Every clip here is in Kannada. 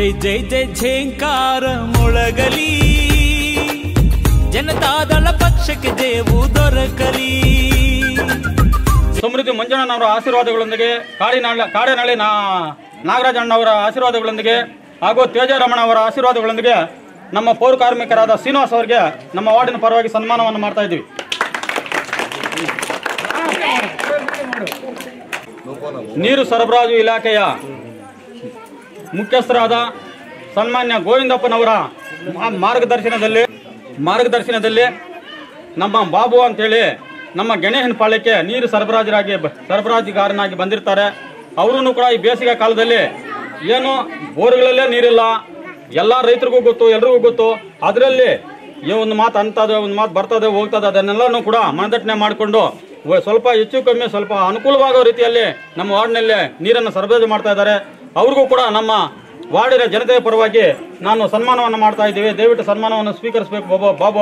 ಜೈ ಜೈ ಜೈ ಝೇಂಕಾರ ಮೊಳಗಲಿ ಜನತಾದಳ ಪಕ್ಷಕ್ಕೆ ಜಯವು ದೊರಕಲಿ ಸಮೃದ್ಧಿ ಮಂಜಣ್ಣನವರ ಆಶೀರ್ವಾದಗಳೊಂದಿಗೆ ಕಾಡಿನಾಳ ಕಾಡೇನಹಳ್ಳಿ ನಾ ನಾಗರಾಜಣ್ಣವರ ಆಶೀರ್ವಾದಗಳೊಂದಿಗೆ ಹಾಗೂ ತೇಜರಮಣ ಅವರ ಆಶೀರ್ವಾದಗಳೊಂದಿಗೆ ನಮ್ಮ ಪೌರ ಕಾರ್ಮಿಕರಾದ ಶ್ರೀನಿವಾಸ್ ಅವರಿಗೆ ನಮ್ಮ ವಾರ್ಡಿನ ಪರವಾಗಿ ಸನ್ಮಾನವನ್ನು ಮಾಡ್ತಾ ಇದ್ದೀವಿ ನೀರು ಸರಬರಾಜು ಇಲಾಖೆಯ ಮುಖ್ಯಸ್ಥರಾದ ಸನ್ಮಾನ್ಯ ಗೋವಿಂದಪ್ಪನವರ ಮಾ- ಮಾರ್ಗದರ್ಶನದಲ್ಲಿ ಮಾರ್ಗದರ್ಶನದಲ್ಲಿ ನಮ್ಮ ಬಾಬು ಅಂತೇಳಿ ನಮ್ಮ ಗಣೇಶನ ಪಾಳ್ಯಕ್ಕೆ ನೀರು ಸರಬರಾಜರಾಗಿ ಬ- ಸರಬರಾಜುಗಾರನಾಗಿ ಬಂದಿರ್ತಾರೆ ಅವರೂ ಕೂಡ ಈ ಬೇಸಿಗೆ ಕಾಲದಲ್ಲಿ ಏನು ಬೋರ್ಗಳಲ್ಲೇ ನೀರಿಲ್ಲ ಎಲ್ಲ ರೈತರಿಗೂ ಗೊತ್ತು ಎಲ್ರಿಗೂ ಗೊತ್ತು ಅದರಲ್ಲಿ ಈ ಒಂದು ಮಾತು ಅಂತದ ಒಂದು ಮಾತು ಬರ್ತದೆ ಹೋಗ್ತದೆ ಅದನ್ನೆಲ್ಲನೂ ಕೂಡ ಮನದಟ್ಟಣೆ ಮಾಡಿಕೊಂಡು ಸ್ವಲ್ಪ ಹೆಚ್ಚು ಕಮ್ಮಿ ಸ್ವಲ್ಪ ಅನುಕೂಲವಾಗೋ ರೀತಿಯಲ್ಲಿ ನಮ್ಮ ವಾರ್ಡ್ನಲ್ಲಿ ನೀರನ್ನು ಸರಬರಾಜು ಮಾಡ್ತಾ ಇದ್ದಾರೆ ಅವ್ರಿಗೂ ಕೂಡ ನಮ್ಮ ವಾರ್ಡಿನ ಜನತೆಯ ಪರವಾಗಿ ನಾನು ಸನ್ಮಾನವನ್ನು ಮಾಡ್ತಾ ಇದ್ದೀವಿ ದಯವಿಟ್ಟು ಸನ್ಮಾನವನ್ನು ಸ್ವೀಕರಿಸಬೇಕು ಬಾಬು ಬಾಬು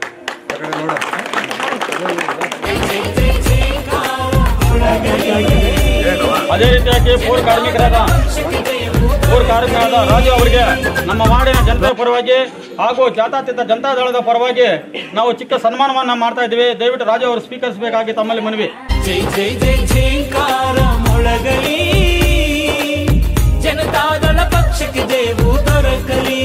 ಅದೇ ರೀತಿಯಾಗಿ ಪೌರ ಕಾರ್ಮಿಕರಾದ ಪೌರ ಕಾರ್ಮಿಕರಾದ ರಾಜು ಅವರಿಗೆ ನಮ್ಮ ವಾರ್ಡಿನ ಜನತೆಯ ಪರವಾಗಿ ಹಾಗೂ ಜಾತ್ಯತೀತ ಜನತಾದಳದ ಪರವಾಗಿ ನಾವು ಚಿಕ್ಕ ಸನ್ಮಾನವನ್ನ ಮಾಡ್ತಾ ಇದ್ದೀವಿ ದಯವಿಟ್ಟು ರಾಜು ಅವರು ಸ್ವೀಕರಿಸಬೇಕಾಗಿ ತಮ್ಮಲ್ಲಿ ಮನವಿ ಜೈ ಜೈ ಜೈ ಝೇಂಕಾರ ಮೊಳಗಲಿ ಜನತಾದಳ ಪಕ್ಷಕ್ಕೆ ಜಯವು ದೊರಕಲಿ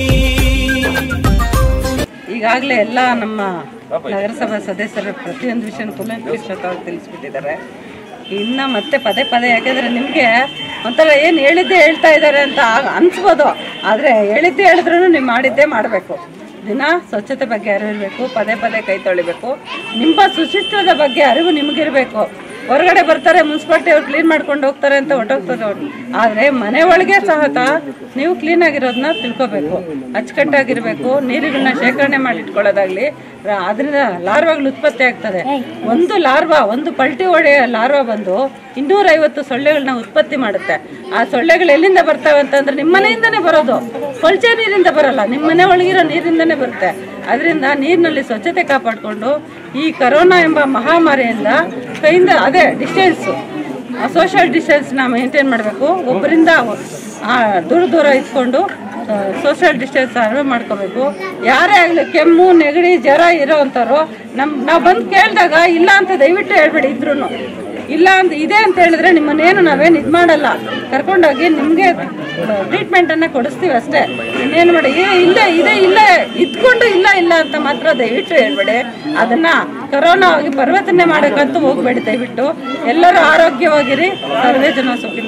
ಈಗಾಗಲೇ ಎಲ್ಲ ನಮ್ಮ ನಗರಸಭಾ ಸದಸ್ಯರು ಪ್ರತಿಯೊಂದು ವಿಷಯ ಕೂಲಂಕುಷವಾಗಿ ತಿಳಿಸ್ಬಿಟ್ಟಿದ್ದಾರೆ ಇನ್ನು ಮತ್ತೆ ಪದೇ ಪದೇ ಯಾಕೆಂದರೆ ನಿಮಗೆ ಒಂಥರ ಏನು ಹೇಳಿದ್ದೆ ಹೇಳ್ತಾ ಇದ್ದಾರೆ ಅಂತ ಆಗ- ಅನ್ಸ್ಬೋದು ಆದರೆ ಹೇಳಿದ್ದೆ ಹೇಳಿದ್ರೂ ನೀವು ಮಾಡಿದ್ದೇ ಮಾಡಬೇಕು ದಿನ ಸ್ವಚ್ಛತೆ ಬಗ್ಗೆ ಅರಿವು ಇರಬೇಕು ಪದೇ ಪದೇ ಕೈ ತೊಳಿಬೇಕು ನಿಮ್ಮ ಶುಚಿತ್ವದ ಬಗ್ಗೆ ಅರಿವು ನಿಮಗಿರಬೇಕು ಹೊರಗಡೆ ಬರ್ತಾರೆ ಮುನ್ಸಿಪಾಲ್ಟಿ ಅವ್ರು ಕ್ಲೀನ್ ಮಾಡ್ಕೊಂಡು ಹೋಗ್ತಾರೆ ಅಂತ ಹೊಟ್ಟೋಗ್ತದೆ ಅವ್ರು ಆದರೆ ಮನೆ ಒಳಗೆ ಸಹತ ನೀವು ಕ್ಲೀನ್ ಆಗಿರೋದನ್ನ ತಿಳ್ಕೊಬೇಕು ಅಚ್ಚುಕಟ್ಟಾಗಿರ್ಬೇಕು ನೀರುಗಳನ್ನ ಶೇಖರಣೆ ಮಾಡಿ ಇಟ್ಕೊಳ್ಳೋದಾಗ್ಲಿ ರ- ಅದರಿಂದ ಲಾರ್ವಾಗಳು ಉತ್ಪತ್ತಿ ಆಗ್ತದೆ ಒಂದು ಲಾರ್ವಾ ಒಂದು ಪಲ್ಟಿ ಹೊಡೆಯ ಲಾರ್ವಾ ಬಂದು ಇನ್ನೂರೈವತ್ತು ಸೊಳ್ಳೆಗಳನ್ನ ಉತ್ಪತ್ತಿ ಮಾಡುತ್ತೆ ಆ ಸೊಳ್ಳೆಗಳು ಎಲ್ಲಿಂದ ಬರ್ತವೆ ಅಂತಂದ್ರೆ ನಿಮ್ಮ ಮನೆಯಿಂದನೇ ಬರೋದು ಕೊಳಚೆ ನೀರಿಂದ ಬರಲ್ಲ ನಿಮ್ಮ ಮನೆ ಒಳಗಿರೋ ನೀರಿಂದನೇ ಬರುತ್ತೆ ಅದರಿಂದ ನೀರಿನಲ್ಲಿ ಸ್ವಚ್ಛತೆ ಕಾಪಾಡಿಕೊಂಡು ಈ ಕರೋನಾ ಎಂಬ ಮಹಾಮಾರಿಯಿಂದ ಕೈಯಿಂದ ಅದೇ ಡಿಸ್ಟೆನ್ಸು ಸೋಷಿಯಲ್ ಡಿಸ್ಟೆನ್ಸ್ನ ಮೇಂಟೈನ್ ಮಾಡಬೇಕು ಒಬ್ಬರಿಂದ ದೂರ ದೂರ ಇಟ್ಕೊಂಡು ಸೋಷಿಯಲ್ ಡಿಸ್ಟೆನ್ಸ್ ಅರಿವು ಮಾಡ್ಕೋಬೇಕು ಯಾರೇ ಆಗಲಿ ಕೆಮ್ಮು ನೆಗಡಿ ಜ್ವರ ಇರೋ ಅಂಥವ್ರು ನಮ್ಮ ನಾವು ಬಂದು ಕೇಳಿದಾಗ ಇಲ್ಲ ಅಂತ ದಯವಿಟ್ಟು ಹೇಳ್ಬೇಡಿ ಇದ್ರೂ ಇಲ್ಲ ಅಂತ ಇದೆ ಅಂತ ಹೇಳಿದ್ರೆ ನಿಮ್ಮನ್ನೇನು ನಾವೇನು ಇದು ಮಾಡಲ್ಲ ಕರ್ಕೊಂಡೋಗಿ ನಿಮಗೆ ಟ್ರೀಟ್ಮೆಂಟನ್ನು ಕೊಡಿಸ್ತೀವಿ ಅಷ್ಟೇ ಇನ್ನೇನು ಮಾಡಿ ಏ ಇಲ್ಲ ಇದೆ ಇಲ್ಲ ಇದ್ಕೊಂಡು ಇಲ್ಲ ಇಲ್ಲ ಅಂತ ಮಾತ್ರ ದಯವಿಟ್ಟು ಹೇಳ್ಬೇಡಿ ಅದನ್ನ ಕರೋನಾ ಆಗಿ ಪರಿವರ್ತನೆ ಮಾಡೋಕ್ಕಂತೂ ಹೋಗ್ಬೇಡಿ ದಯವಿಟ್ಟು ಎಲ್ಲರೂ ಆರೋಗ್ಯವಾಗಿರಿ ಸರ್ವೇ ಜನ ಸುಖಿನ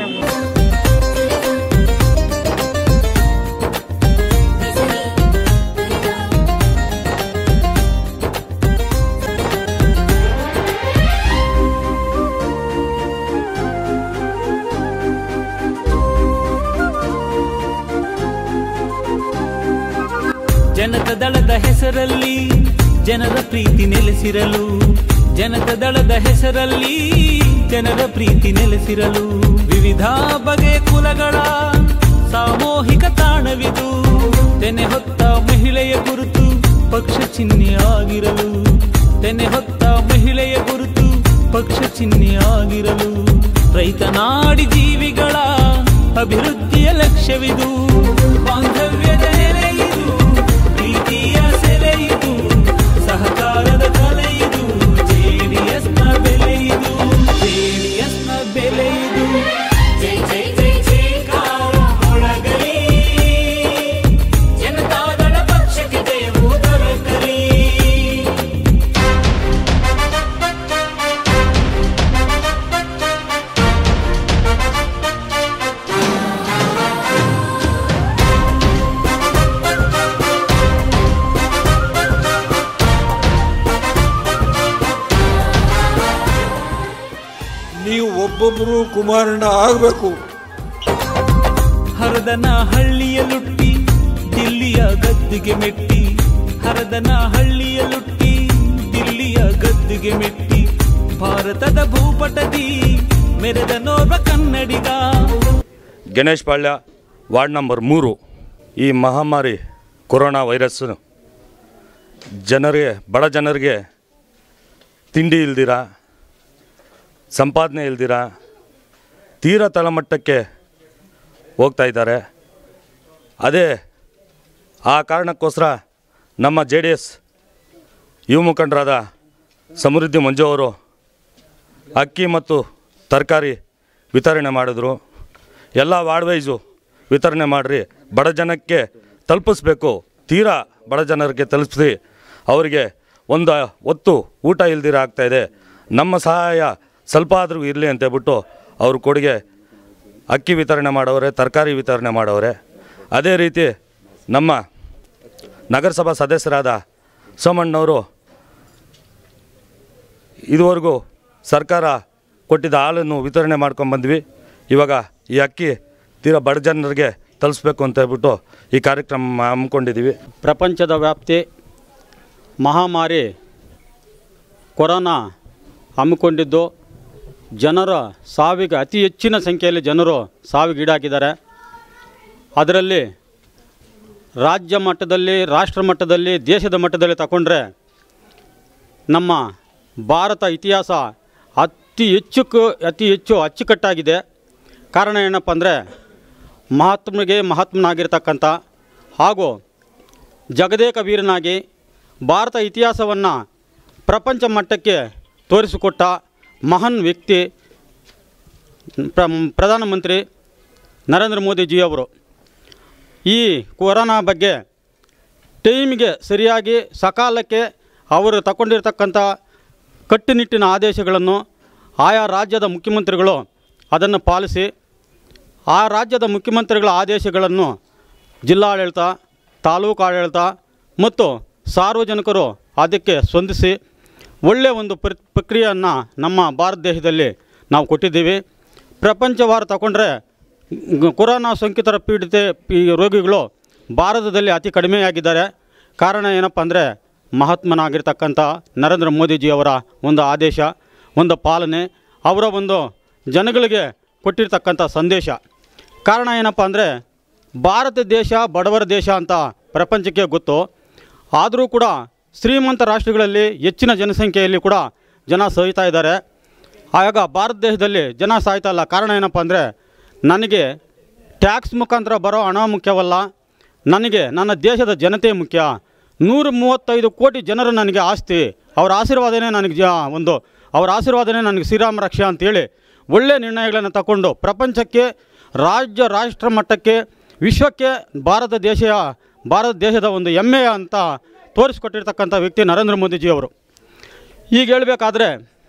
ಜನತಾ ದಳದ ಹೆಸರಲ್ಲಿ ಜನರ ಪ್ರೀತಿ ನೆಲೆಸಿರಲು ಜನತಾ ದಳದ ಹೆಸರಲ್ಲಿ ಜನರ ಪ್ರೀತಿ ನೆಲೆಸಿರಲು ವಿವಿಧ ಬಗೆಯ ಕುಲಗಳ ಸಾಮೂಹಿಕ ತಾಣವಿದು ತೆನೆ ಹೊತ್ತ ಮಹಿಳೆಯ ಗುರುತು ಪಕ್ಷ ಚಿಹ್ನೆಯಾಗಿರಲು ತೆನೆ ಹೊತ್ತ ಮಹಿಳೆಯ ಗುರುತು ಪಕ್ಷ ಚಿಹ್ನೆಯಾಗಿರಲು ರೈತ ನಾಡಿ ಜೀವಿಗಳ ಅಭಿವೃದ್ಧಿಯ ಲಕ್ಷ್ಯವಿದು ಬಾಂಧವ್ಯದ ನೆಲೆಯಿದು ಪ್ರೀತಿಯ ಸೆಲೆಯಿದು ಸಹಕಾರದ ಕಲೆಯಿದು ಜೆಡಿಎಸ್ನ ಬೆಲೆಯಿದು ಜೆಡಿಎಸ್ನ ಬೆಲೆಯಿದು ಜೈ ಜೈ ಜೈ ಜೈಕಾರ ಮೊಳಗಲಿ ಜನತಾದಳ ಪಕ್ಷಕ್ಕೆ ಜಯವು ದೊರಕಲಿ ನೀವು ಒಬ್ಬೊಬ್ಬರು ಕುಮಾರಣ್ಣ ಆಗಬೇಕು ಹರದನ ಹಳ್ಳಿಯ ಲುಟ್ಟಿ ದಿಲ್ಲಿಯ ಗದ್ದಿಗೆ ಮೆಟ್ಟಿ ಹರದನ ಹಳ್ಳಿಯ ಲುಟ್ಟಿ ದಿಲ್ಲಿಯ ಗದ್ದಿಗೆ ಮೆಟ್ಟಿ ಭಾರತದ ಭೂಪಟದಿ ಮೆರೆದ ನೋರ್ವ ಕನ್ನಡಿಗ ಗಣೇಶ್ ಪಾಳ್ಯ ವಾರ್ಡ್ ನಂಬರ್ ಮೂರು ಈ ಮಹಾಮಾರಿ ಕೊರೋನಾ ವೈರಸ್ ಜನರಿಗೆ ಬಡ ಜನರಿಗೆ ತಿಂಡಿ ಇಲ್ದಿರ ಸಂಪಾದನೆ ಇಲ್ದಿರ ತೀರಾ ತಳಮಟ್ಟಕ್ಕೆ ಹೋಗ್ತಾ ಇದ್ದಾರೆ ಅದೇ ಆ ಕಾರಣಕ್ಕೋಸ್ಕರ ನಮ್ಮ ಜೆ ಡಿ ಎಸ್ ಯುವ ಮುಖಂಡರಾದ ಸಮೃದ್ಧಿ ಮಂಜು ಅವರು ಅಕ್ಕಿ ಮತ್ತು ತರಕಾರಿ ವಿತರಣೆ ಮಾಡಿದ್ರು ಎಲ್ಲ ವಾರ್ಡ್ ವೈಸು ವಿತರಣೆ ಮಾಡಿರಿ ಬಡ ಜನಕ್ಕೆ ತಲುಪಿಸ್ಬೇಕು ತೀರಾ ಬಡ ಜನರಿಗೆ ತಲುಪಿಸಿ ಅವರಿಗೆ ಒಂದು ಹೊತ್ತು ಊಟ ಇಲ್ದಿರ ಆಗ್ತಾಯಿದೆ ನಮ್ಮ ಸಹಾಯ ಸ್ವಲ್ಪ ಆದರೂ ಇರಲಿ ಅಂತ ಹೇಳ್ಬಿಟ್ಟು ಅವ್ರ ಕೊಡುಗೆ ಅಕ್ಕಿ ವಿತರಣೆ ಮಾಡವ್ರೆ ತರಕಾರಿ ವಿತರಣೆ ಮಾಡವ್ರೆ ಅದೇ ರೀತಿ ನಮ್ಮ ನಗರಸಭಾ ಸದಸ್ಯರಾದ ಸೋಮಣ್ಣವರು ಇದುವರೆಗೂ ಸರ್ಕಾರ ಕೊಟ್ಟಿದ್ದ ಹಾಲನ್ನು ವಿತರಣೆ ಮಾಡ್ಕೊಂಬಂದ್ವಿ ಇವಾಗ ಈ ಅಕ್ಕಿ ತೀರಾ ಬಡ ಜನರಿಗೆ ತಲುಪಿಸ್ಬೇಕು ಅಂತ ಹೇಳ್ಬಿಟ್ಟು ಈ ಕಾರ್ಯಕ್ರಮ ಹಮ್ಮಿಕೊಂಡಿದ್ದೀವಿ ಪ್ರಪಂಚದ ವ್ಯಾಪ್ತಿ ಮಹಾಮಾರಿ ಕೊರೋನಾ ಹಮ್ಮಿಕೊಂಡಿದ್ದು ಜನರ ಸಾವಿಗೆ ಅತಿ ಹೆಚ್ಚಿನ ಸಂಖ್ಯೆಯಲ್ಲಿ ಜನರು ಸಾವಿಗೀಡಾಗಿದ್ದಾರೆ ಅದರಲ್ಲಿ ರಾಜ್ಯ ಮಟ್ಟದಲ್ಲಿ ರಾಷ್ಟ್ರ ಮಟ್ಟದಲ್ಲಿ ದೇಶದ ಮಟ್ಟದಲ್ಲಿ ತಗೊಂಡ್ರೆ ನಮ್ಮ ಭಾರತ ಇತಿಹಾಸ ಅತಿ ಹೆಚ್ಚು ಕ- ಅತಿ ಹೆಚ್ಚು ಅಚ್ಚುಕಟ್ಟಾಗಿದೆ ಕಾರಣ ಏನಪ್ಪ ಅಂದರೆ ಮಹಾತ್ಮನಿಗೆ ಮಹಾತ್ಮನಾಗಿರ್ತಕ್ಕಂಥ ಹಾಗೂ ಜಗದೇಕ ವೀರನಾಗಿ ಭಾರತ ಇತಿಹಾಸವನ್ನು ಪ್ರಪಂಚ ಮಟ್ಟಕ್ಕೆ ತೋರಿಸಿಕೊಟ್ಟ ಮಹಾನ್ ವ್ಯಕ್ತಿ ಪ್ರ ಪ್ರಧಾನಮಂತ್ರಿ ನರೇಂದ್ರ ಮೋದಿಜಿಯವರು ಈ ಕೊರೋನಾ ಬಗ್ಗೆ ಟೈಮಿಗೆ ಸರಿಯಾಗಿ ಸಕಾಲಕ್ಕೆ ಅವರು ತಗೊಂಡಿರ್ತಕ್ಕಂಥ ಕಟ್ಟುನಿಟ್ಟಿನ ಆದೇಶಗಳನ್ನು ಆಯಾ ರಾಜ್ಯದ ಮುಖ್ಯಮಂತ್ರಿಗಳು ಅದನ್ನು ಪಾಲಿಸಿ ಆ ರಾಜ್ಯದ ಮುಖ್ಯಮಂತ್ರಿಗಳ ಆದೇಶಗಳನ್ನು ಜಿಲ್ಲಾಡಳಿತ ತಾಲೂಕು ಆಡಳಿತ ಮತ್ತು ಸಾರ್ವಜನಿಕರು ಅದಕ್ಕೆ ಸ್ಪಂದಿಸಿ ಒಳ್ಳೆಯ ಒಂದು ಪ್ರ ಪ್ರಕ್ರಿಯೆಯನ್ನು ನಮ್ಮ ಭಾರತ ದೇಶದಲ್ಲಿ ನಾವು ಕೊಟ್ಟಿದ್ದೀವಿ ಪ್ರಪಂಚವಾರ ತಗೊಂಡ್ರೆ ಗ- ಕೊರೋನಾ ಸೋಂಕಿತರ ಪೀಡಿತ ಈ ರೋಗಿಗಳು ಭಾರತದಲ್ಲಿ ಅತಿ ಕಡಿಮೆಯಾಗಿದ್ದಾರೆ ಕಾರಣ ಏನಪ್ಪ ಅಂದರೆ ಮಹಾತ್ಮನಾಗಿರ್ತಕ್ಕಂಥ ನರೇಂದ್ರ ಮೋದಿಜಿಯವರ ಒಂದು ಆದೇಶ ಒಂದು ಪಾಲನೆ ಅವರ ಒಂದು ಜನಗಳಿಗೆ ಕೊಟ್ಟಿರ್ತಕ್ಕಂಥ ಸಂದೇಶ ಕಾರಣ ಏನಪ್ಪ ಅಂದರೆ ಭಾರತ ದೇಶ ಬಡವರ ದೇಶ ಅಂತ ಪ್ರಪಂಚಕ್ಕೆ ಗೊತ್ತು ಆದರೂ ಕೂಡ ಶ್ರೀಮಂತ ರಾಷ್ಟ್ರಗಳಲ್ಲಿ ಹೆಚ್ಚಿನ ಜನಸಂಖ್ಯೆಯಲ್ಲಿ ಕೂಡ ಜನ ಸಹಿತಾ ಇದ್ದಾರೆ ಆಗ ಭಾರತ ದೇಶದಲ್ಲಿ ಜನ ಸಾಯ್ತಾ ಇಲ್ಲ ಕಾರಣ ಏನಪ್ಪ ಅಂದರೆ ನನಗೆ ಟ್ಯಾಕ್ಸ್ ಮುಖಾಂತರ ಬರೋ ಹಣ ಮುಖ್ಯವಲ್ಲ ನನಗೆ ನನ್ನ ದೇಶದ ಜನತೆ ಮುಖ್ಯ ನೂರ ಮೂವತ್ತೈದು ಕೋಟಿ ಜನರು ನನಗೆ ಆಸ್ತಿ ಅವರ ಆಶೀರ್ವಾದನೇ ನನಗೆ ಜ ಒಂದು ಅವರ ಆಶೀರ್ವಾದನೇ ನನಗೆ ಶ್ರೀರಾಮ ರಕ್ಷಾ ಅಂತೇಳಿ ಒಳ್ಳೆಯ ನಿರ್ಣಯಗಳನ್ನು ತಗೊಂಡು ಪ್ರಪಂಚಕ್ಕೆ ರಾಜ್ಯ ರಾಷ್ಟ್ರ ಮಟ್ಟಕ್ಕೆ ವಿಶ್ವಕ್ಕೆ ಭಾರತ ದೇಶ ಭಾರತ ದೇಶದ ಒಂದು ಹೆಮ್ಮೆಯ ಅಂತ ತೋರಿಸ್ಕೊಟ್ಟಿರ್ತಕ್ಕಂಥ ವ್ಯಕ್ತಿ ನರೇಂದ್ರ ಮೋದಿಜಿಯವರು ಈಗ ಹೇಳಬೇಕಾದ್ರೆ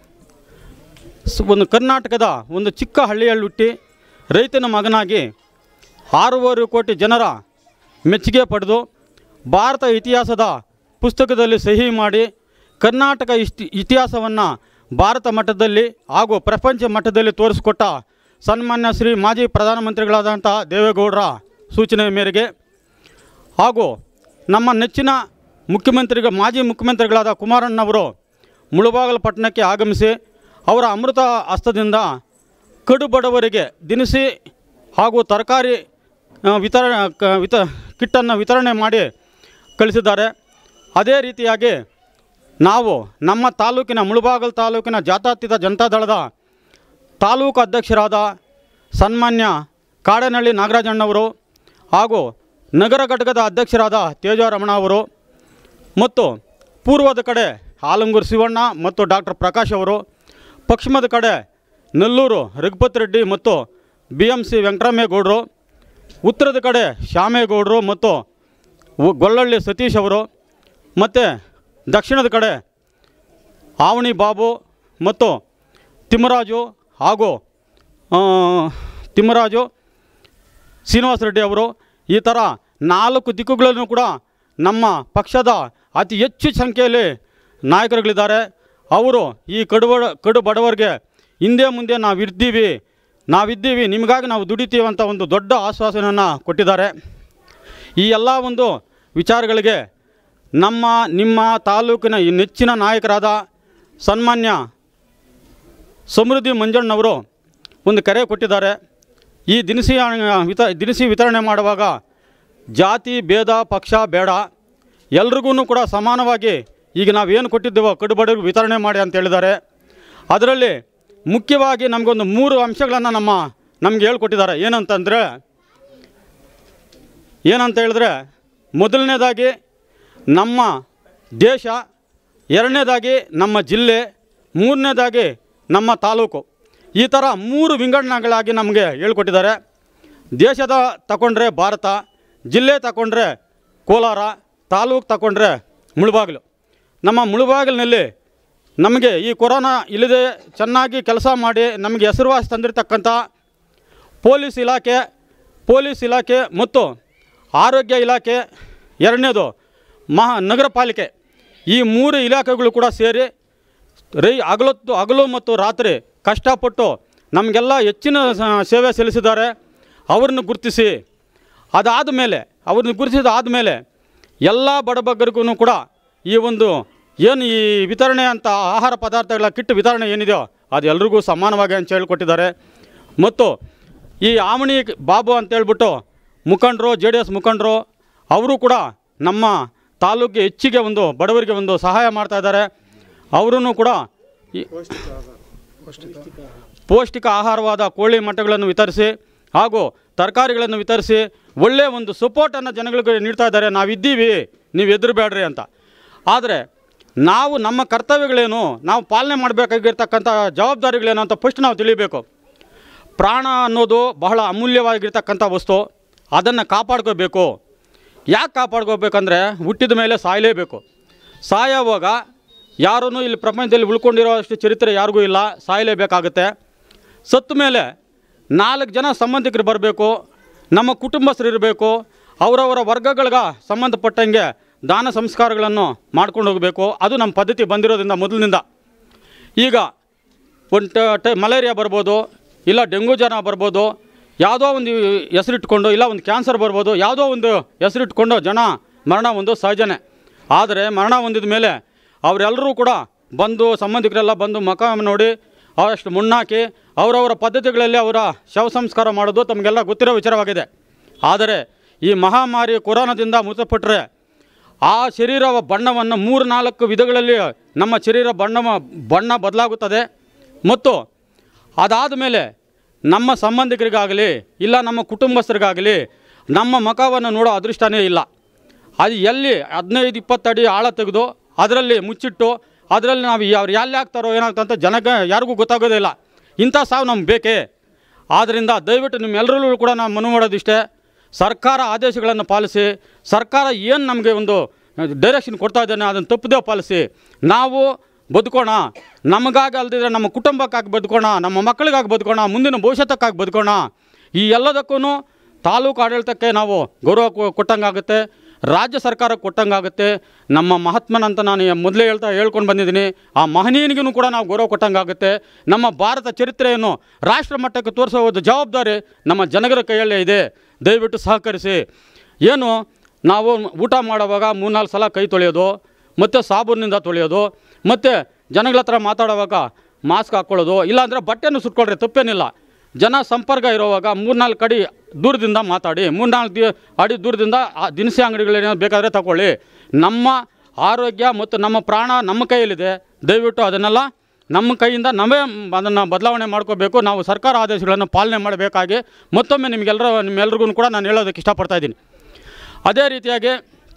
ಸ್- ಒಂದು ಕರ್ನಾಟಕದ ಒಂದು ಚಿಕ್ಕ ಹಳ್ಳಿಯಲ್ಲಿ ಹುಟ್ಟಿ ರೈತನ ಮಗನಾಗಿ ಆರೂವರೆ ಕೋಟಿ ಜನರ ಮೆಚ್ಚುಗೆ ಪಡೆದು ಭಾರತ ಇತಿಹಾಸದ ಪುಸ್ತಕದಲ್ಲಿ ಸಹಿ ಮಾಡಿ ಕರ್ನಾಟಕ ಇಷ್ಟಿ ಇತಿಹಾಸವನ್ನು ಭಾರತ ಮಟ್ಟದಲ್ಲಿ ಹಾಗೂ ಪ್ರಪಂಚ ಮಟ್ಟದಲ್ಲಿ ತೋರಿಸಿಕೊಟ್ಟ ಸನ್ಮಾನ್ಯ ಶ್ರೀ ಮಾಜಿ ಪ್ರಧಾನಮಂತ್ರಿಗಳಾದಂಥ ದೇವೇಗೌಡರ ಸೂಚನೆ ಮೇರೆಗೆ ಹಾಗೂ ನಮ್ಮ ನೆಚ್ಚಿನ ಮುಖ್ಯಮಂತ್ರಿಗ ಮಾಜಿ ಮುಖ್ಯಮಂತ್ರಿಗಳಾದ ಕುಮಾರಣ್ಣವರು ಮುಳುಬಾಗಲ ಪಟ್ಟಣಕ್ಕೆ ಆಗಮಿಸಿ ಅವರ ಅಮೃತ ಹಸ್ತದಿಂದ ಕಡು ಬಡವರಿಗೆ ದಿನಸಿ ಹಾಗೂ ತರಕಾರಿ ಆ, ವಿತರಣೆ ಕ- ವಿತ ಕಿಟ್ಟನ್ನು ವಿತರಣೆ ಮಾಡಿ ಕಳಿಸಿದ್ದಾರೆ ಅದೇ ರೀತಿಯಾಗಿ ನಾವು ನಮ್ಮ ತಾಲೂಕಿನ ಮುಳುಬಾಗಲ್ ತಾಲೂಕಿನ ಜಾತ್ಯತೀತ ಜನತಾದಳದ ತಾಲೂಕು ಅಧ್ಯಕ್ಷರಾದ ಸನ್ಮಾನ್ಯ ಕಾಡನಹಳ್ಳಿ ನಾಗರಾಜಣ್ಣವರು ಹಾಗೂ ನಗರ ಘಟಕದ ಅಧ್ಯಕ್ಷರಾದ ತೇಜಾರಮಣ ಅವರು ಮತ್ತು ಪೂರ್ವದ ಕಡೆ ಆಲಂಗೂರು ಶಿವಣ್ಣ ಮತ್ತು ಡಾಕ್ಟರ್ ಪ್ರಕಾಶ್ ಅವರು ಪಶ್ಚಿಮದ ಕಡೆ ನೆಲ್ಲೂರು ರಘುಪತ್ ರೆಡ್ಡಿ ಮತ್ತು ಬಿ ಎಮ್ ಸಿ ವೆಂಕಟರಾಮೇಗೌಡರು ಉತ್ತರದ ಕಡೆ ಶ್ಯಾಮೇಗೌಡರು ಮತ್ತು ಉ- ಗೊಲ್ಲಳ್ಳಿ ಸತೀಶ್ ಅವರು ಮತ್ತು ದಕ್ಷಿಣದ ಕಡೆ ಆವಣಿ ಬಾಬು ಮತ್ತು ತಿಮ್ಮರಾಜು ಹಾಗೂ ಆ, ತಿಮ್ಮರಾಜು ಶ್ರೀನಿವಾಸ ರೆಡ್ಡಿ ಅವರು ಈ ಥರ ನಾಲ್ಕು ದಿಕ್ಕುಗಳನ್ನು ಕೂಡ ನಮ್ಮ ಪಕ್ಷದ ಅತಿ ಹೆಚ್ಚು ಸಂಖ್ಯೆಯಲ್ಲಿ ನಾಯಕರುಗಳಿದ್ದಾರೆ ಅವರು ಈ ಕಡುಬಡ ಕಡು ಬಡವರಿಗೆ ಹಿಂದೆ ಮುಂದೆ ನಾವು ಇರ್ತೀವಿ ನಾವಿದ್ದೀವಿ ನಿಮಗಾಗಿ ನಾವು ದುಡಿತೀವಿ ಅಂತ ಒಂದು ದೊಡ್ಡ ಆಶ್ವಾಸನೆಯನ್ನು ಕೊಟ್ಟಿದ್ದಾರೆ ಈ ಎಲ್ಲ ಒಂದು ವಿಚಾರಗಳಿಗೆ ನಮ್ಮ ನಿಮ್ಮ ತಾಲೂಕಿನ ಈ ನೆಚ್ಚಿನ ನಾಯಕರಾದ ಸನ್ಮಾನ್ಯ ಸಮೃದ್ಧಿ ಮಂಜಣ್ಣವರು ಒಂದು ಕರೆ ಕೊಟ್ಟಿದ್ದಾರೆ ಈ ದಿನಸಿ ಹಣ- ವಿತ ದಿನಸಿ ವಿತರಣೆ ಮಾಡುವಾಗ ಜಾತಿ ಭೇದ ಪಕ್ಷ ಬೇಡ ಎಲ್ರಿಗೂ ಕೂಡ ಸಮಾನವಾಗಿ ಈಗ ನಾವೇನು ಕೊಟ್ಟಿದ್ದೇವೋ ಕಡುಬಡವ್ರಿಗೆ ವಿತರಣೆ ಮಾಡಿ ಅಂತ ಹೇಳಿದ್ದಾರೆ ಅದರಲ್ಲಿ ಮುಖ್ಯವಾಗಿ ನಮಗೊಂದು ಮೂರು ಅಂಶಗಳನ್ನು ನಮ್ಮ ನಮ್ಗೆ ಹೇಳ್ಕೊಟ್ಟಿದ್ದಾರೆ ಏನಂತಂದರೆ ಏನಂತ ಹೇಳಿದ್ರೆ ಮೊದಲನೇದಾಗಿ ನಮ್ಮ ದೇಶ ಎರಡನೇದಾಗಿ ನಮ್ಮ ಜಿಲ್ಲೆ ಮೂರನೇದಾಗಿ ನಮ್ಮ ತಾಲೂಕು ಈ ಥರ ಮೂರು ವಿಂಗಡಣೆಗಳಾಗಿ ನಮಗೆ ಹೇಳ್ಕೊಟ್ಟಿದ್ದಾರೆ ದೇಶದ ತಗೊಂಡ್ರೆ ಭಾರತ ಜಿಲ್ಲೆ ತಗೊಂಡ್ರೆ ಕೋಲಾರ ತಾಲೂಕು ತಗೊಂಡ್ರೆ ಮುಳುಬಾಗಿಲು ನಮ್ಮ ಮುಳುಬಾಗಿಲಿನಲ್ಲಿ ನಮಗೆ ಈ ಕೊರೋನಾ ಇಲ್ಲದೆ ಚೆನ್ನಾಗಿ ಕೆಲಸ ಮಾಡಿ ನಮಗೆ ಹೆಸರುವಾಸಿ ತಂದಿರತಕ್ಕಂಥ ಪೊಲೀಸ್ ಇಲಾಖೆ ಪೊಲೀಸ್ ಇಲಾಖೆ ಮತ್ತು ಆರೋಗ್ಯ ಇಲಾಖೆ ಎರಡನೇದು ಮಹಾ ನಗರ ಪಾಲಿಕೆ ಈ ಮೂರು ಇಲಾಖೆಗಳು ಕೂಡ ಸೇರಿ ರೈ ಹಗಲೊತ್ತು ಹಗಲು ಮತ್ತು ರಾತ್ರಿ ಕಷ್ಟಪಟ್ಟು ನಮಗೆಲ್ಲ ಹೆಚ್ಚಿನ ಸ- ಸೇವೆ ಸಲ್ಲಿಸಿದ್ದಾರೆ ಅವ್ರನ್ನ ಗುರುತಿಸಿ ಅದಾದ ಮೇಲೆ ಅವ್ರನ್ನ ಗುರುತಿಸಿದ ಆದಮೇಲೆ ಎಲ್ಲ ಬಡಬಗ್ಗರಿಗೂ ಕೂಡ ಈ ಒಂದು ಏನು ಈ ವಿತರಣೆ ಅಂತ ಆಹಾರ ಪದಾರ್ಥಗಳ ಕಿಟ್ ವಿತರಣೆ ಏನಿದೆಯೋ ಅದು ಎಲ್ರಿಗೂ ಸಮಾನವಾಗಿ ಅಂತ ಹೇಳ್ಕೊಟ್ಟಿದ್ದಾರೆ ಮತ್ತು ಈ ಆಮಣಿ ಬಾಬು ಅಂತ ಹೇಳ್ಬಿಟ್ಟು ಮುಖಂಡರು ಜೆ ಡಿ ಎಸ್ ಮುಖಂಡರು ಅವರು ಕೂಡ ನಮ್ಮ ತಾಲೂಕಿಗೆ ಹೆಚ್ಚಿಗೆ ಒಂದು ಬಡವರಿಗೆ ಒಂದು ಸಹಾಯ ಮಾಡ್ತಾ ಇದ್ದಾರೆ ಅವರೂ ಕೂಡ ಈ- ಪೌಷ್ಟಿಕ ಆಹಾರವಾದ ಕೋಳಿ ಮೊಟ್ಟೆಗಳನ್ನು ವಿತರಿಸಿ ಹಾಗೂ ತರಕಾರಿಗಳನ್ನು ವಿತರಿಸಿ ಒಳ್ಳೆಯ ಒಂದು ಸಪೋರ್ಟನ್ನು ಜನಗಳಿಗೆ ನೀಡ್ತಾ ಇದ್ದಾರೆ ನಾವಿದ್ದೀವಿ ನೀವು ಹೆದರಬೇಡ್ರಿ ಅಂತ ಆದರೆ ನಾವು ನಮ್ಮ ಕರ್ತವ್ಯಗಳೇನು ನಾವು ಪಾಲನೆ ಮಾಡಬೇಕಾಗಿರ್ತಕ್ಕಂಥ ಜವಾಬ್ದಾರಿಗಳೇನು ಅಂತ ಫಸ್ಟ್ ನಾವು ತಿಳಿಬೇಕು ಪ್ರಾಣ ಅನ್ನೋದು ಬಹಳ ಅಮೂಲ್ಯವಾಗಿರ್ತಕ್ಕಂಥ ವಸ್ತು ಅದನ್ನು ಕಾಪಾಡ್ಕೋಬೇಕು ಯಾಕೆ ಕಾಪಾಡ್ಕೋಬೇಕಂದ್ರೆ ಹುಟ್ಟಿದ ಮೇಲೆ ಸಾಯಲೇಬೇಕು ಸಾಯೋವಾಗ ಯಾರೂ ಇಲ್ಲಿ ಪ್ರಪಂಚದಲ್ಲಿ ಉಳ್ಕೊಂಡಿರೋ ಅಷ್ಟು ಚರಿತ್ರೆ ಯಾರಿಗೂ ಇಲ್ಲ ಸಾಯಲೇಬೇಕಾಗುತ್ತೆ ಸತ್ತ ಮೇಲೆ ನಾಲ್ಕು ಜನ ಸಂಬಂಧಿಕರು ಬರಬೇಕು ನಮ್ಮ ಕುಟುಂಬಸ್ಥರು ಇರಬೇಕು ಅವರವರ ವರ್ಗಗಳಿಗೆ ಸಂಬಂಧಪಟ್ಟಂಗೆ ದಾನ ಸಂಸ್ಕಾರಗಳನ್ನು ಮಾಡ್ಕೊಂಡು ಹೋಗಬೇಕು ಅದು ನಮ್ಮ ಪದ್ಧತಿ ಬಂದಿರೋದ್ರಿಂದ ಮೊದಲಿನಿಂದ ಈಗ ಒಂದು ಟ- ಟ ಮಲೇರಿಯಾ ಬರ್ಬೋದು ಇಲ್ಲ ಡೆಂಗು ಜ್ವರ ಬರ್ಬೋದು ಯಾವುದೋ ಒಂದು ಹೆಸರಿಟ್ಕೊಂಡು ಇಲ್ಲ ಒಂದು ಕ್ಯಾನ್ಸರ್ ಬರ್ಬೋದು ಯಾವುದೋ ಒಂದು ಹೆಸರಿಟ್ಕೊಂಡು ಜನ ಮರಣ ಒಂದು ಸಹಜನೇ ಆದರೆ ಮರಣ ಹೊಂದಿದ ಮೇಲೆ ಅವರೆಲ್ಲರೂ ಕೂಡ ಬಂದು ಸಂಬಂಧಿಕರೆಲ್ಲ ಬಂದು ಮಕ ನೋಡಿ ಅವಷ್ಟು ಮುಣ್ಣಾಕಿ ಅವರವರ ಪದ್ಧತಿಗಳಲ್ಲಿ ಅವರ ಶವ ಸಂಸ್ಕಾರ ಮಾಡೋದು ತಮಗೆಲ್ಲ ಗೊತ್ತಿರೋ ವಿಚಾರವಾಗಿದೆ ಆದರೆ ಈ ಮಹಾಮಾರಿ ಕೊರೋನಾದಿಂದ ಮೃತಪಟ್ಟರೆ ಆ ಶರೀರ ಬಣ್ಣವನ್ನು ಮೂರು ನಾಲ್ಕು ವಿಧಗಳಲ್ಲಿ ನಮ್ಮ ಶರೀರ ಬಣ್ಣ ಬಣ್ಣ ಬದಲಾಗುತ್ತದೆ ಮತ್ತು ಅದಾದ ಮೇಲೆ ನಮ್ಮ ಸಂಬಂಧಿಕರಿಗಾಗಲಿ ಇಲ್ಲ ನಮ್ಮ ಕುಟುಂಬಸ್ಥರಿಗಾಗಲಿ ನಮ್ಮ ಮುಖವನ್ನು ನೋಡೋ ಅದೃಷ್ಟನೇ ಇಲ್ಲ ಅದು ಎಲ್ಲಿ ಹದಿನೈದು ಇಪ್ಪತ್ತು ಅಡಿ ಆಳ ತೆಗೆದು ಅದರಲ್ಲಿ ಮುಚ್ಚಿಟ್ಟು ಅದರಲ್ಲಿ ನಾವು ಅವ್ರು ಎಲ್ಲಿ ಆಗ್ತಾರೋ ಏನಾಗ್ತೋ ಅಂತ ಜನಕ್ಕೆ ಯಾರಿಗೂ ಗೊತ್ತಾಗೋದಿಲ್ಲ ಇಂಥ ಸಾವು ನಮ್ಗೆ ಬೇಕೇ ಆದ್ದರಿಂದ ದಯವಿಟ್ಟು ನಿಮ್ಮೆಲ್ಲರಲ್ಲೂ ಕೂಡ ನಾವು ಮನವಿ ಮಾಡೋದಿಷ್ಟೇ ಸರ್ಕಾರ ಆದೇಶಗಳನ್ನು ಪಾಲಿಸಿ ಸರ್ಕಾರ ಏನು ನಮಗೆ ಒಂದು ಡೈರೆಕ್ಷನ್ ಕೊಡ್ತಾ ಇದ್ದಾನೆ ಅದನ್ನು ತಪ್ಪದೇ ಪಾಲಿಸಿ ನಾವು ಬದುಕೋಣ ನಮಗಾಗಿ ಅಲ್ದಿದ್ರೆ ನಮ್ಮ ಕುಟುಂಬಕ್ಕಾಗಿ ಬದುಕೋಣ ನಮ್ಮ ಮಕ್ಕಳಿಗಾಗಿ ಬದುಕೋಣ ಮುಂದಿನ ಭವಿಷ್ಯತ್ತಕ್ಕಾಗಿ ಬದುಕೋಣ ಈ ಎಲ್ಲದಕ್ಕೂ ತಾಲೂಕು ಆಡಳಿತಕ್ಕೆ ನಾವು ಗೌರವ ಕೊ- ಕೊಟ್ಟಂಗಾಗುತ್ತೆ ರಾಜ್ಯ ಸರ್ಕಾರಕ್ಕೆ ಕೊಟ್ಟಂಗಾಗುತ್ತೆ ನಮ್ಮ ಮಹಾತ್ಮನಂತ ನಾನು ಮೊದಲೇ ಹೇಳ್ತಾ ಹೇಳ್ಕೊಂಡು ಬಂದಿದ್ದೀನಿ ಆ ಮಹನೀಯನಿಗೂ ಕೂಡ ನಾವು ಗೌರವ ಕೊಟ್ಟಂಗಾಗುತ್ತೆ ನಮ್ಮ ಭಾರತ ಚರಿತ್ರೆಯನ್ನು ರಾಷ್ಟ್ರ ಮಟ್ಟಕ್ಕೆ ತೋರಿಸೋ ಒಂದು ಜವಾಬ್ದಾರಿ ನಮ್ಮ ಜನಗರ ಕೈಯಲ್ಲೇ ಇದೆ ದಯವಿಟ್ಟು ಸಹಕರಿಸಿ ಏನು ನಾವು ಊಟ ಮಾಡುವಾಗ ಮೂರ್ನಾಲ್ಕು ಸಲ ಕೈ ತೊಳೆಯೋದು ಮತ್ತು ಸಾಬೂನಿಂದ ತೊಳೆಯೋದು ಮತ್ತು ಜನಗಳ ಹತ್ರ ಮಾತಾಡುವಾಗ ಮಾಸ್ಕ್ ಹಾಕ್ಕೊಳ್ಳೋದು ಇಲ್ಲಾಂದರೆ ಬಟ್ಟೆಯನ್ನು ಸುಟ್ಕೊಳ್ರಿ ತಪ್ಪೇನಿಲ್ಲ ಜನ ಸಂಪರ್ಕ ಇರುವಾಗ ಮೂರ್ನಾಲ್ಕು ಅಡಿ ದೂರದಿಂದ ಮಾತಾಡಿ ಮೂರ್ನಾಲ್ಕು ದಿ ಅಡಿ ದೂರದಿಂದ ಆ ದಿನಸಿ ಅಂಗಡಿಗಳೇನೋ ಬೇಕಾದರೆ ತಗೊಳ್ಳಿ ನಮ್ಮ ಆರೋಗ್ಯ ಮತ್ತು ನಮ್ಮ ಪ್ರಾಣ ನಮ್ಮ ಕೈಯಲ್ಲಿದೆ ದಯವಿಟ್ಟು ಅದನ್ನೆಲ್ಲ ನಮ್ಮ ಕೈಯಿಂದ ನಾವೇ ಅದನ್ನು ಬದಲಾವಣೆ ಮಾಡ್ಕೋಬೇಕು ನಾವು ಸರ್ಕಾರ ಆದೇಶಗಳನ್ನು ಪಾಲನೆ ಮಾಡಬೇಕಾಗಿ ಮತ್ತೊಮ್ಮೆ ನಿಮಗೆಲ್ಲರ ನಿಮ್ಮೆಲ್ರಿಗೂ ಕೂಡ ನಾನು ಹೇಳೋದಕ್ಕೆ ಇಷ್ಟಪಡ್ತಾ ಇದ್ದೀನಿ ಅದೇ ರೀತಿಯಾಗಿ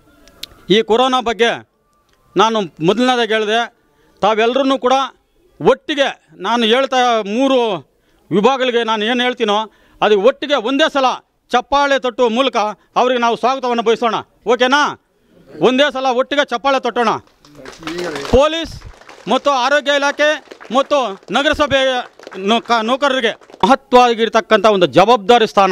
ಈ ಕೊರೋನಾ ಬಗ್ಗೆ ನಾನು ಮೊದಲನೇದಾಗಿ ಹೇಳಿದೆ ತಾವೆಲ್ಲರೂ ಕೂಡ ಒಟ್ಟಿಗೆ ನಾನು ಹೇಳ್ತಾ ಮೂರು ವಿಭಾಗಗಳಿಗೆ ನಾನು ಏನು ಹೇಳ್ತೀನೋ ಅದು ಒಟ್ಟಿಗೆ ಒಂದೇ ಸಲ ಚಪ್ಪಾಳೆ ತಟ್ಟುವ ಮೂಲಕ ಅವರಿಗೆ ನಾವು ಸ್ವಾಗತವನ್ನು ಬಯಸೋಣ ಓಕೆನಾ ಒಂದೇ ಸಲ ಒಟ್ಟಿಗೆ ಚಪ್ಪಾಳೆ ತಟ್ಟೋಣ ಪೊಲೀಸ್ ಮತ್ತು ಆರೋಗ್ಯ ಇಲಾಖೆ ಮತ್ತು ನಗರಸಭೆ ನೌಕ- ನೌಕರರಿಗೆ ಮಹತ್ವವಾಗಿರ್ತಕ್ಕಂಥ ಒಂದು ಜವಾಬ್ದಾರಿ ಸ್ಥಾನ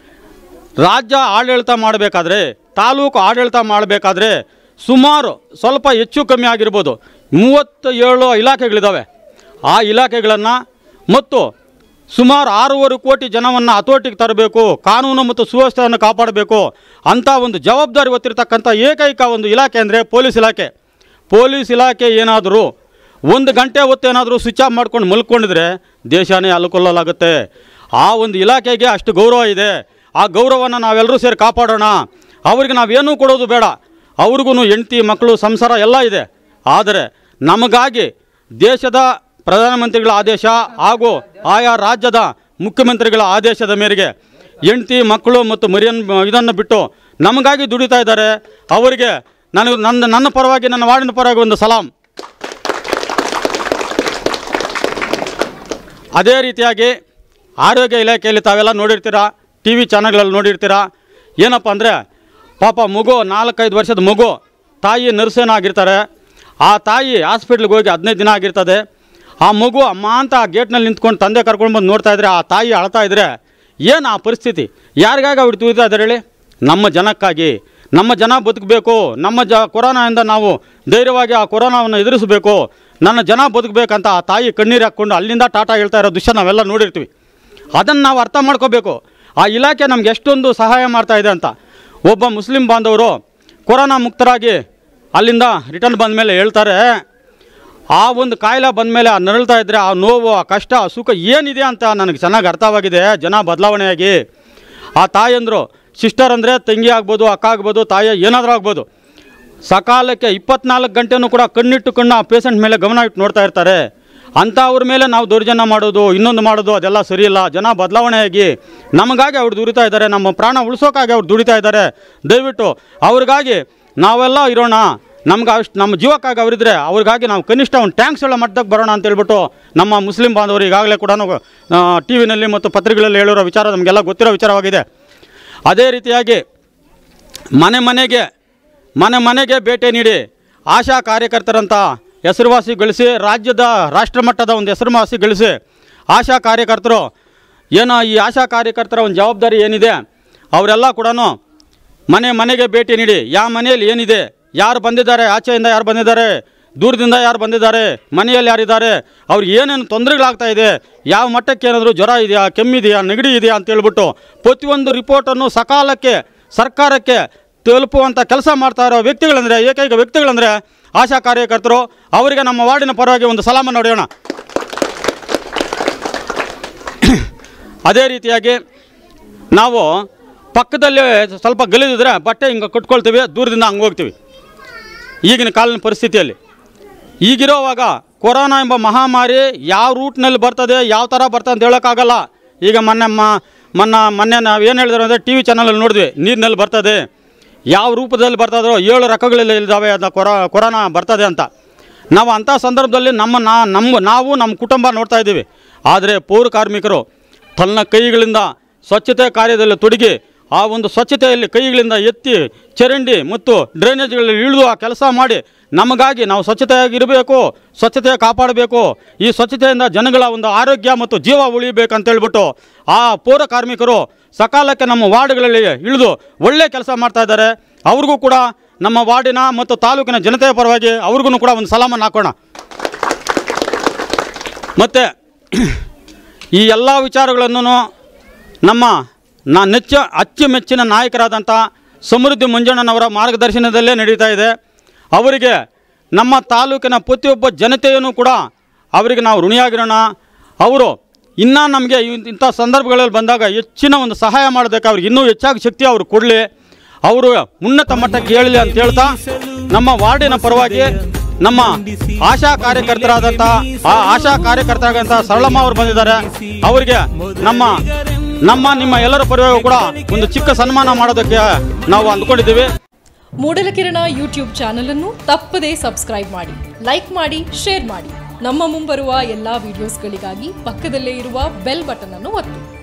ರಾಜ್ಯ ಆಡಳಿತ ಮಾಡಬೇಕಾದ್ರೆ ತಾಲೂಕು ಆಡಳಿತ ಮಾಡಬೇಕಾದ್ರೆ ಸುಮಾರು ಸ್ವಲ್ಪ ಹೆಚ್ಚು ಕಮ್ಮಿ ಆಗಿರ್ಬೋದು ಮೂವತ್ತ ಏಳು ಇಲಾಖೆಗಳಿದ್ದಾವೆ ಆ ಇಲಾಖೆಗಳನ್ನು ಮತ್ತು ಸುಮಾರು ಆರೂವರೆ ಕೋಟಿ ಜನವನ್ನು ಹತೋಟಿಗೆ ತರಬೇಕು ಕಾನೂನು ಮತ್ತು ಸುವ್ಯವಸ್ಥೆಯನ್ನು ಕಾಪಾಡಬೇಕು ಅಂಥ ಒಂದು ಜವಾಬ್ದಾರಿ ಹೊತ್ತಿರ್ತಕ್ಕಂಥ ಏಕೈಕ ಒಂದು ಇಲಾಖೆ ಅಂದರೆ ಪೊಲೀಸ್ ಇಲಾಖೆ ಪೊಲೀಸ್ ಇಲಾಖೆ ಏನಾದರೂ ಒಂದು ಗಂಟೆ ಹೊತ್ತು ಏನಾದರೂ ಸ್ವಿಚ್ ಆಫ್ ಮಾಡ್ಕೊಂಡು ಮಲ್ಕೊಂಡಿದ್ರೆ ದೇಶನೇ ಅಲ್ಲುಕೊಳ್ಳಲಾಗುತ್ತೆ ಆ ಒಂದು ಇಲಾಖೆಗೆ ಅಷ್ಟು ಗೌರವ ಇದೆ ಆ ಗೌರವವನ್ನು ನಾವೆಲ್ಲರೂ ಸೇರಿ ಕಾಪಾಡೋಣ ಅವ್ರಿಗೆ ನಾವೇನೂ ಕೊಡೋದು ಬೇಡ ಅವ್ರಿಗೂ ಹೆಂಡತಿ ಮಕ್ಕಳು ಸಂಸಾರ ಎಲ್ಲ ಇದೆ ಆದರೆ ನಮಗಾಗಿ ದೇಶದ ಪ್ರಧಾನಮಂತ್ರಿಗಳ ಆದೇಶ ಹಾಗೂ ಆಯಾ ರಾಜ್ಯದ ಮುಖ್ಯಮಂತ್ರಿಗಳ ಆದೇಶದ ಮೇರೆಗೆ ಹೆಂಡತಿ ಮಕ್ಕಳು ಮತ್ತು ಮರಿಯನ್ನು ಇದನ್ನು ಬಿಟ್ಟು ನಮಗಾಗಿ ದುಡಿತಾ ಇದ್ದಾರೆ ಅವರಿಗೆ ನನಗೆ ನನ್ನ ನನ್ನ ಪರವಾಗಿ ನನ್ನ ವಾರ್ಡಿನ ಪರವಾಗಿ ಒಂದು ಸಲಾಂ ಅದೇ ರೀತಿಯಾಗಿ ಆರೋಗ್ಯ ಇಲಾಖೆಯಲ್ಲಿ ತಾವೆಲ್ಲ ನೋಡಿರ್ತೀರ ಟಿ ವಿ ಚಾನಲ್ಗಳಲ್ಲಿ ನೋಡಿರ್ತೀರ ಏನಪ್ಪ ಅಂದರೆ ಪಾಪ ಮಗು ನಾಲ್ಕೈದು ವರ್ಷದ ಮಗು ತಾಯಿ ನರ್ಸೇನ ಆಗಿರ್ತಾರೆ ಆ ತಾಯಿ ಹಾಸ್ಪಿಟ್ಲಿಗೆ ಹೋಗಿ ಹದಿನೈದು ದಿನ ಆಗಿರ್ತದೆ ಆ ಮಗು ಅಮ್ಮ ಅಂತ ಆ ಗೇಟ್ನಲ್ಲಿ ನಿಂತ್ಕೊಂಡು ತಂದೆ ಕರ್ಕೊಂಡು ಬಂದು ನೋಡ್ತಾ ಇದ್ರೆ ಆ ತಾಯಿ ಅಳ್ತಾ ಇದ್ರೆ ಏನು ಆ ಪರಿಸ್ಥಿತಿ ಯಾರಿಗಾಗಿ ಅವ್ರು ತುಳಿತಾ ಇದ್ದಾರೆ ಹೇಳಿ ನಮ್ಮ ಜನಕ್ಕಾಗಿ ನಮ್ಮ ಜನ ಬದುಕಬೇಕು ನಮ್ಮ ಜ ಕೊರೋನಾಯಿಂದ ನಾವು ಧೈರ್ಯವಾಗಿ ಆ ಕೊರೋನಾವನ್ನು ಎದುರಿಸಬೇಕು ನನ್ನ ಜನ ಬದುಕಬೇಕಂತ ಆ ತಾಯಿ ಕಣ್ಣೀರು ಹಾಕ್ಕೊಂಡು ಅಲ್ಲಿಂದ ಟಾಟಾ ಹೇಳ್ತಾ ಇರೋ ದೃಶ್ಯ ನಾವೆಲ್ಲ ನೋಡಿರ್ತೀವಿ ಅದನ್ನು ನಾವು ಅರ್ಥ ಮಾಡ್ಕೋಬೇಕು ಆ ಇಲಾಖೆ ನಮ್ಗೆ ಎಷ್ಟೊಂದು ಸಹಾಯ ಮಾಡ್ತಾ ಇದೆ ಅಂತ ಒಬ್ಬ ಮುಸ್ಲಿಂ ಬಾಂಧವರು ಕೊರೋನಾ ಮುಕ್ತರಾಗಿ ಅಲ್ಲಿಂದ ರಿಟರ್ನ್ ಬಂದ ಮೇಲೆ ಹೇಳ್ತಾರೆ ಆ ಒಂದು ಕಾಯಿಲೆ ಬಂದ ಮೇಲೆ ಆ ನರಳ್ತಾ ಇದ್ದರೆ ಆ ನೋವು ಆ ಕಷ್ಟ ಆ ಸುಖ ಏನಿದೆ ಅಂತ ನನಗೆ ಚೆನ್ನಾಗಿ ಅರ್ಥವಾಗಿದೆ ಜನ ಬದಲಾವಣೆಯಾಗಿ ಆ ತಾಯಂದರು ಸಿಸ್ಟರ್ ಅಂದರೆ ತಂಗಿ ಆಗ್ಬೋದು ಅಕ್ಕ ಆಗ್ಬೋದು ತಾಯಿ ಏನಾದರೂ ಆಗ್ಬೋದು ಸಕಾಲಕ್ಕೆ ಇಪ್ಪತ್ನಾಲ್ಕು ಗಂಟೆನೂ ಕೂಡ ಕಣ್ಣಿಟ್ಟು ಕಣ್ಣು ಆ ಪೇಷಂಟ್ ಮೇಲೆ ಗಮನ ಇಟ್ಟು ನೋಡ್ತಾ ಇರ್ತಾರೆ ಅಂಥವ್ರ ಮೇಲೆ ನಾವು ದೌರ್ಜನ್ಯ ಮಾಡೋದು ಇನ್ನೊಂದು ಮಾಡೋದು ಅದೆಲ್ಲ ಸರಿಯಿಲ್ಲ ಜನ ಬದಲಾವಣೆಯಾಗಿ ನಮಗಾಗಿ ಅವ್ರು ದುಡಿತಾ ಇದ್ದಾರೆ ನಮ್ಮ ಪ್ರಾಣ ಉಳಿಸೋಕ್ಕಾಗಿ ಅವ್ರು ದುಡಿತಾ ಇದ್ದಾರೆ ದಯವಿಟ್ಟು ಅವ್ರಿಗಾಗಿ ನಾವೆಲ್ಲ ಇರೋಣ ನಮ್ಗೆ ಅಷ್ಟು ನಮ್ಮ ಜೀವಕ್ಕಾಗಿ ಅವರಿದ್ರೆ ಅವ್ರಿಗಾಗಿ ನಾವು ಕನಿಷ್ಠ ಒಂದು ಟ್ಯಾಂಕ್ಸ್ ಎಲ್ಲ ಮಟ್ಟಕ್ಕೆ ಬರೋಣ ಅಂತ ಹೇಳ್ಬಿಟ್ಟು ನಮ್ಮ ಮುಸ್ಲಿಂ ಬಾಂಧವರು ಈಗಾಗಲೇ ಕೂಡ ಟಿ ವಿನಲ್ಲಿ ಮತ್ತು ಪತ್ರಿಕೆಗಳಲ್ಲಿ ಹೇಳಿರೋ ವಿಚಾರ ನಮಗೆಲ್ಲ ಗೊತ್ತಿರೋ ವಿಚಾರವಾಗಿದೆ ಅದೇ ರೀತಿಯಾಗಿ ಮನೆ ಮನೆಗೆ ಮನೆ ಮನೆಗೆ ಭೇಟಿ ನೀಡಿ ಆಶಾ ಕಾರ್ಯಕರ್ತರಂತ ಹೆಸರುವಾಸಿ ಗಳಿಸಿ ರಾಜ್ಯದ ರಾಷ್ಟ್ರಮಟ್ಟದ ಒಂದು ಹೆಸರುವಾಸಿ ಗಳಿಸಿ ಆಶಾ ಕಾರ್ಯಕರ್ತರು ಏನೋ ಈ ಆಶಾ ಕಾರ್ಯಕರ್ತರ ಒಂದು ಜವಾಬ್ದಾರಿ ಏನಿದೆ ಅವರೆಲ್ಲ ಕೂಡ ಮನೆ ಮನೆಗೆ ಭೇಟಿ ನೀಡಿ ಯಾವ ಮನೆಯಲ್ಲಿ ಏನಿದೆ ಯಾರು ಬಂದಿದ್ದಾರೆ ಆಚೆಯಿಂದ ಯಾರು ಬಂದಿದ್ದಾರೆ ದೂರದಿಂದ ಯಾರು ಬಂದಿದ್ದಾರೆ ಮನೆಯಲ್ಲಿ ಯಾರಿದ್ದಾರೆ ಅವ್ರಿಗೆ ಏನೇನು ತೊಂದರೆಗಳಾಗ್ತಾ ಇದೆ ಯಾವ ಮಟ್ಟಕ್ಕೆ ಏನಾದರೂ ಜ್ವರ ಇದೆಯಾ ಕೆಮ್ಮಿದೆಯಾ ನೆಗಡಿ ಇದೆಯಾ ಅಂತ ಹೇಳ್ಬಿಟ್ಟು ಪ್ರತಿಯೊಂದು ರಿಪೋರ್ಟನ್ನು ಸಕಾಲಕ್ಕೆ ಸರ್ಕಾರಕ್ಕೆ ತಲುಪುವಂಥ ಕೆಲಸ ಮಾಡ್ತಾ ಇರೋ ವ್ಯಕ್ತಿಗಳಂದರೆ ಏಕೈಕ ವ್ಯಕ್ತಿಗಳಂದರೆ ಆಶಾ ಕಾರ್ಯಕರ್ತರು ಅವರಿಗೆ ನಮ್ಮ ವಾರ್ಡಿನ ಪರವಾಗಿ ಒಂದು ಸಲಾಮನ್ನು ಹೊಡೆಯೋಣ ಅದೇ ರೀತಿಯಾಗಿ ನಾವು ಪಕ್ಕದಲ್ಲಿ ಸ್ವಲ್ಪ ಗಲೀಜಿದ್ರೆ ಬಟ್ಟೆ ಹಿಂಗೆ ಕಟ್ಕೊಳ್ತೀವಿ ದೂರದಿಂದ ಹಂಗೆ ಹೋಗ್ತೀವಿ ಈಗಿನ ಕಾಲಿನ ಪರಿಸ್ಥಿತಿಯಲ್ಲಿ ಈಗಿರೋವಾಗ ಕೊರೋನಾ ಎಂಬ ಮಹಾಮಾರಿ ಯಾವ ರೂಟ್ನಲ್ಲಿ ಬರ್ತದೆ ಯಾವ ಥರ ಬರ್ತದೆ ಅಂತ ಹೇಳೋಕ್ಕಾಗಲ್ಲ ಈಗ ಮೊನ್ನೆ ಮ ಮೊನ್ನ ಮೊನ್ನೆ ನಾವು ಏನು ಹೇಳಿದ್ರು ಅಂದರೆ ಟಿ ವಿ ಚಾನಲಲ್ಲಿ ನೋಡಿದ್ವಿ ನೀರಿನಲ್ಲಿ ಬರ್ತದೆ ಯಾವ ರೂಪದಲ್ಲಿ ಬರ್ತದೋ ಏಳು ರಕಗಳಲ್ಲಿ ಇದ್ದಾವೆ ಅದನ್ನ ಕೊರೋ ಕೊರೋನಾ ಬರ್ತದೆ ಅಂತ ನಾವು ಅಂಥ ಸಂದರ್ಭದಲ್ಲಿ ನಮ್ಮ ನಾ ನಮ್ಮ ನಾವು ನಮ್ಮ ಕುಟುಂಬ ನೋಡ್ತಾ ಇದ್ದೀವಿ ಆದರೆ ಪೌರ ಕಾರ್ಮಿಕರು ತನ್ನ ಕೈಗಳಿಂದ ಸ್ವಚ್ಛತೆ ಕಾರ್ಯದಲ್ಲಿ ತೊಡಗಿ ಆ ಒಂದು ಸ್ವಚ್ಛತೆಯಲ್ಲಿ ಕೈಗಳಿಂದ ಎತ್ತಿ ಚರಂಡಿ ಮತ್ತು ಡ್ರೈನೇಜ್ಗಳಲ್ಲಿ ಇಳಿದು ಆ ಕೆಲಸ ಮಾಡಿ ನಮಗಾಗಿ ನಾವು ಸ್ವಚ್ಛತೆಯಾಗಿರಬೇಕು ಸ್ವಚ್ಛತೆ ಕಾಪಾಡಬೇಕು ಈ ಸ್ವಚ್ಛತೆಯಿಂದ ಜನಗಳ ಒಂದು ಆರೋಗ್ಯ ಮತ್ತು ಜೀವ ಉಳಿಬೇಕಂತ ಹೇಳ್ಬಿಟ್ಟು ಆ ಪೌರ ಕಾರ್ಮಿಕರು ಸಕಾಲಕ್ಕೆ ನಮ್ಮ ವಾರ್ಡ್ಗಳಲ್ಲಿ ಇಳಿದು ಒಳ್ಳೆ ಕೆಲಸ ಮಾಡ್ತಾ ಇದ್ದಾರೆ ಅವ್ರಿಗೂ ಕೂಡ ನಮ್ಮ ವಾರ್ಡಿನ ಮತ್ತು ತಾಲೂಕಿನ ಜನತೆಯ ಪರವಾಗಿ ಅವ್ರಿಗೂ ಕೂಡ ಒಂದು ಸಲಾಮನ್ನು ಹಾಕೋಣ ಮತ್ತು ಈ ಎಲ್ಲ ವಿಚಾರಗಳನ್ನು ನಮ್ಮ ನಾ ನೆಚ್ಚ ಅಚ್ಚುಮೆಚ್ಚಿನ ನಾಯಕರಾದಂಥ ಸಮೃದ್ಧಿ ಮಂಜಣ್ಣನವರ ಮಾರ್ಗದರ್ಶನದಲ್ಲೇ ನಡೀತಾ ಇದೆ ಅವರಿಗೆ ನಮ್ಮ ತಾಲೂಕಿನ ಪ್ರತಿಯೊಬ್ಬ ಜನತೆಯೂ ಕೂಡ ಅವರಿಗೆ ನಾವು ಋಣಿಯಾಗಿರೋಣ ಅವರು ಇನ್ನೂ ನಮಗೆ ಇಂಥ ಸಂದರ್ಭಗಳಲ್ಲಿ ಬಂದಾಗ ಹೆಚ್ಚಿನ ಒಂದು ಸಹಾಯ ಮಾಡೋದಕ್ಕೆ ಅವ್ರಿಗೆ ಇನ್ನೂ ಹೆಚ್ಚಾಗಿ ಶಕ್ತಿ ಅವರು ಕೊಡಲಿ ಅವರು ಉನ್ನತ ಮಟ್ಟಕ್ಕೆ ಹೇಳಲಿ ಅಂತ ಹೇಳ್ತಾ ನಮ್ಮ ವಾರ್ಡಿನ ಪರವಾಗಿ ನಮ್ಮ ಆಶಾ ಕಾರ್ಯಕರ್ತರಾದಂಥ ಆ ಆಶಾ ಕಾರ್ಯಕರ್ತರಾದಂಥ ಸರಳಮ್ಮ ಅವರು ಬಂದಿದ್ದಾರೆ ಅವರಿಗೆ ನಮ್ಮ ನಮ್ಮ ನಿಮ್ಮ ಎಲ್ಲರ ಪರವಾಗಿ ಕೂಡ ಒಂದು ಚಿಕ್ಕ ಸನ್ಮಾನ ಮಾಡೋದಕ್ಕೆ ನಾವು ಅಂದ್ಕೊಂಡಿದ್ದೀವಿ ಮೂಡಲಕಿರಣ ಯೂಟ್ಯೂಬ್ ಚಾನಲ್ ಅನ್ನು ತಪ್ಪದೇ ಸಬ್ಸ್ಕ್ರೈಬ್ ಮಾಡಿ ಲೈಕ್ ಮಾಡಿ ಶೇರ್ ಮಾಡಿ ನಮ್ಮ ಮುಂಬರುವ ಎಲ್ಲಾ ವಿಡಿಯೋಸ್ಗಳಿಗಾಗಿ ಪಕ್ಕದಲ್ಲೇ ಇರುವ ಬೆಲ್ ಬಟನ್ ಅನ್ನು ಒತ್ತಿ